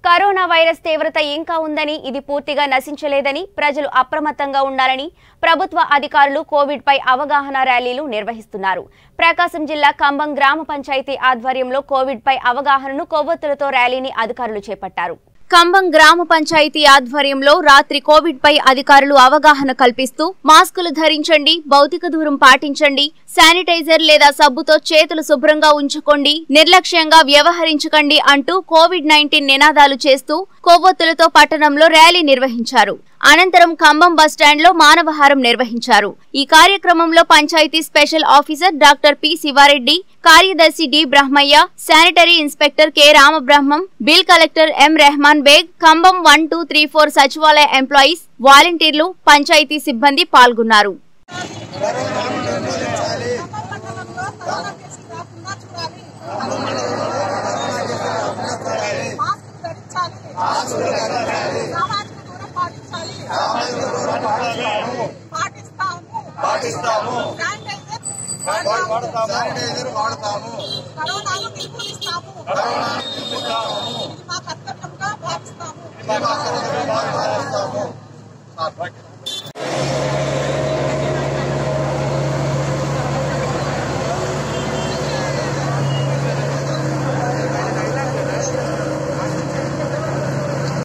Corona virus తీవ్రత ఇంకా ఉందని ఇది పూర్తిగా నశించలేదని ప్రజలు అప్రమత్తంగా ఉండాలని ప్రభుత్వ అధికారులు కోవిడ్ పై అవగాహన ర్యాలీలు నిర్వహిస్తున్నారు ప్రకాశం జిల్లా కంబం గ్రామ పంచాయతీ ఆధ్వర్యంలో కోవిడ్ పై అవగాహనను కొవ్వొత్తులతో ర్యాలీని అధికారులు చేపట్టారు కంబం గ్రామ పంచాయతీ ఆధ్వర్యంలో రాత్రి కోవిడ్ పై అధికారులు అవగాహన కల్పిస్తూ మాస్కులు ధరించండి భౌతిక దూరం పాటించండి శానిటైజర్ లేదా సబ్బుతో చేతులు శుభ్రంగా ఉంచుకోండి నిర్లక్ష్యంగా వ్యవహరించకండి అంటూ కోవిడ్ నైన్టీన్ నినాదాలు చేస్తూ కొవ్వొత్తులతో పట్టణంలో ర్యాలీ నిర్వహించారు అనంతరం ఖమ్మం బస్టాండ్లో మానవహారం నిర్వహించారు ఈ కార్యక్రమంలో panchayat special officer doctor P Sivareddy కార్యదర్శి D Brahmaiah sanitary inspector K Ramabrahmam bill collector M Rehman Baig Khammam one two three four సచివాలయ ఎంప్లాయీస్ వాలంటీర్లు పంచాయతీ సిబ్బంది పాల్గొన్నారు పట్టణంలో కరోనా కేసులు రాకుండా చూడాలి మాస్క్ ధరించాలి సామాజిక దూరం పాటించాలి పాటిస్తాము శానిటైజర్ శానిటైజర్ వాడతాము కరోనాను నిర్మూలిస్తాము ఇది మా కర్తవ్యంగా భావిస్తాము ఇది మా కర్తవ్యంగా భావిస్తాము.